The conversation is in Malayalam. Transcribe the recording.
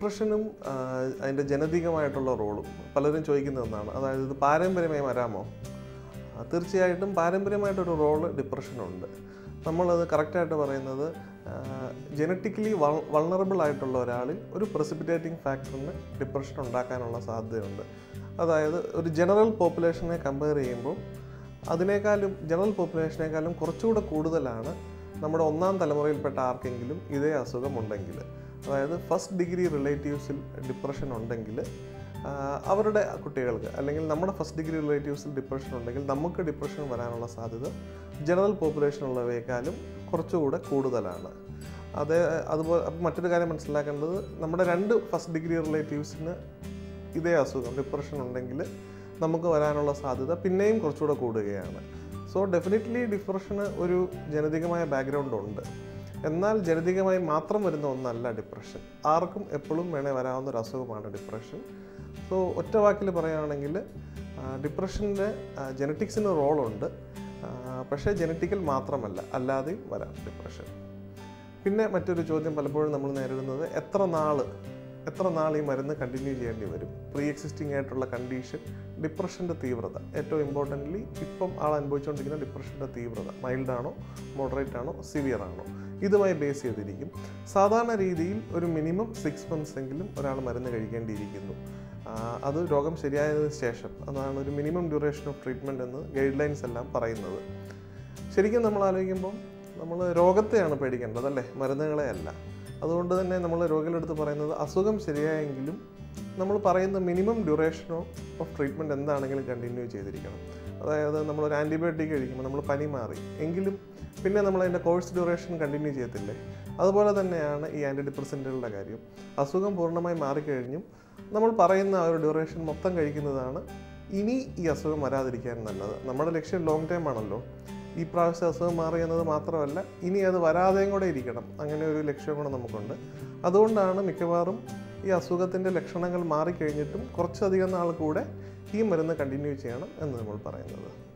ഡിപ്രഷനും ആ, അതിൻ്റെ ജനതികമായിട്ടുള്ള റോളും പലരും ചോദിക്കുന്ന ഒന്നാണ് അതായത് ഇത് പാരമ്പര്യമായി വരാമോ ആ, തീർച്ചയായിട്ടും പാരമ്പര്യമായിട്ടൊരു റോള് ഡിപ്രഷനുണ്ട് നമ്മളത് കറക്റ്റായിട്ട് പറയുന്നത് ജനറ്റിക്കലി വൾണറബിൾ ആയിട്ടുള്ള ഒരാളിൽ ഒരു പ്രസിപ്പിറ്റേറ്റിംഗ് ഫാക്ടറിന് ഡിപ്രഷൻ ഉണ്ടാക്കാനുള്ള സാധ്യതയുണ്ട് അതായത് ഒരു ജനറൽ പോപ്പുലേഷനെ കമ്പയർ ചെയ്യുമ്പോൾ അതിനേക്കാളും ജനറൽ പോപ്പുലേഷനേക്കാളും കുറച്ചുകൂടെ കൂടുതലാണ് നമ്മുടെ ഒന്നാം തലമുറയിൽപ്പെട്ട ആർക്കെങ്കിലും ഇതേ അസുഖം ഉണ്ടെങ്കിൽ അതായത് ഫസ്റ്റ് ഡിഗ്രി റിലേറ്റീവ്സിൽ ഡിപ്രഷൻ ഉണ്ടെങ്കിൽ ആ, അവരുടെ കുട്ടികൾക്ക് അല്ലെങ്കിൽ നമ്മുടെ ഫസ്റ്റ് ഡിഗ്രി റിലേറ്റീവ്സിൽ ഡിപ്രഷൻ ഉണ്ടെങ്കിൽ നമുക്ക് ഡിപ്രഷൻ വരാനുള്ള സാധ്യത ജനറൽ പോപ്പുലേഷനുള്ളവയേക്കാളും കുറച്ചുകൂടെ കൂടുതലാണ് അത് അതുപോലെ അപ്പം മറ്റൊരു കാര്യം മനസ്സിലാക്കേണ്ടത് നമ്മുടെ രണ്ട് ഫസ്റ്റ് ഡിഗ്രി റിലേറ്റീവ്സിന് ഇതേ അസുഖം ഡിപ്രഷൻ ഉണ്ടെങ്കിൽ നമുക്ക് വരാനുള്ള സാധ്യത പിന്നെയും കുറച്ചുകൂടെ കൂടുകയാണ് സോ ഡെഫിനറ്റ്ലി ഡിപ്രഷന് ഒരു ജനതികമായ ബാക്ക്ഗ്രൗണ്ട് ഉണ്ട് എന്നാൽ ജനതികമായി മാത്രം വരുന്ന ഒന്നല്ല ഡിപ്രഷൻ ആർക്കും എപ്പോഴും വേണേൽ വരാവുന്ന ഒരു അസുഖമാണ് ഡിപ്രഷൻ സോ ഒറ്റ വാക്കിൽ പറയുകയാണെങ്കിൽ ഡിപ്രഷൻ്റെ ജനറ്റിക്സിന് റോളുണ്ട് പക്ഷേ ജനറ്റിക്കൽ മാത്രമല്ല അല്ലാതെയും വരാം ഡിപ്രഷൻ പിന്നെ മറ്റൊരു ചോദ്യം പലപ്പോഴും നമ്മൾ നേരിടുന്നത് എത്ര നാൾ എത്ര നാൾ ഈ മരുന്ന് കണ്ടിന്യൂ ചെയ്യേണ്ടി വരും പ്രീ എക്സിസ്റ്റിംഗ് ആയിട്ടുള്ള കണ്ടീഷൻ ഡിപ്രഷൻ്റെ തീവ്രത ഏറ്റവും ഇമ്പോർട്ടൻ്റ്ലി ഇപ്പം ആൾ അനുഭവിച്ചുകൊണ്ടിരിക്കുന്ന ഡിപ്രഷൻ്റെ തീവ്രത മൈൽഡ് ആണോ മോഡറേറ്റ് ആണോ സിവിയർ ആണോ ഇതുമായി ബേസ് ചെയ്തിരിക്കും സാധാരണ രീതിയിൽ ഒരു മിനിമം സിക്സ് മന്ത്സ് എങ്കിലും ഒരാൾ മരുന്ന് കഴിക്കേണ്ടിയിരിക്കുന്നു ആ, അത് രോഗം ശരിയായതിനു ശേഷം അതാണ് ഒരു മിനിമം ഡ്യൂറേഷൻ ഓഫ് ട്രീറ്റ്മെൻറ്റ് എന്ന് ഗൈഡ് ലൈൻസ് എല്ലാം പറയുന്നത് ശരിക്കും നമ്മൾ ആലോചിക്കുമ്പോൾ നമ്മൾ രോഗത്തെയാണ് പേടിക്കേണ്ടത് അല്ലേ മരുന്നുകളെ അല്ല അതുകൊണ്ട് തന്നെ നമ്മൾ രോഗികളെടുത്ത് പറയുന്നത് അസുഖം ശരിയായെങ്കിലും നമ്മൾ പറയുന്ന മിനിമം ഡ്യൂറേഷൻ ഓഫ് ട്രീറ്റ്മെൻറ്റ് എന്താണെങ്കിലും കണ്ടിന്യൂ ചെയ്തിരിക്കണം അതായത് നമ്മളൊരു ആൻറ്റിബയോട്ടിക് കഴിക്കുമ്പോൾ നമ്മൾ പനി മാറി എങ്കിലും പിന്നെ നമ്മൾ അതിൻ്റെ കോഴ്സ് ഡ്യൂറേഷൻ കണ്ടിന്യൂ ചെയ്യത്തില്ലേ അതുപോലെ തന്നെയാണ് ഈ ആൻറ്റി ഡിപ്രസൻറ്റുകളുടെ കാര്യം അസുഖം പൂർണ്ണമായി മാറിക്കഴിഞ്ഞും നമ്മൾ പറയുന്ന ആ ഒരു ഡ്യൂറേഷൻ മൊത്തം കഴിക്കുന്നതാണ് ഇനി ഈ അസുഖം വരാതിരിക്കാൻ നല്ലത് നമ്മുടെ ലക്ഷ്യം ലോങ് ടൈം ആണല്ലോ ഈ പ്രാവശ്യം അസുഖം മാറി എന്നത് മാത്രമല്ല ഇനി അത് വരാതെയും കൂടെ ഇരിക്കണം അങ്ങനെ ഒരു ലക്ഷ്യം കൂടെ നമുക്കുണ്ട് അതുകൊണ്ടാണ് മിക്കവാറും ഈ അസുഖത്തിൻ്റെ ലക്ഷണങ്ങൾ മാറിക്കഴിഞ്ഞിട്ടും കുറച്ചധികം നാൾ കൂടെ ഈ മരുന്ന് കണ്ടിന്യൂ ചെയ്യണം എന്ന് നമ്മൾ പറയുന്നത്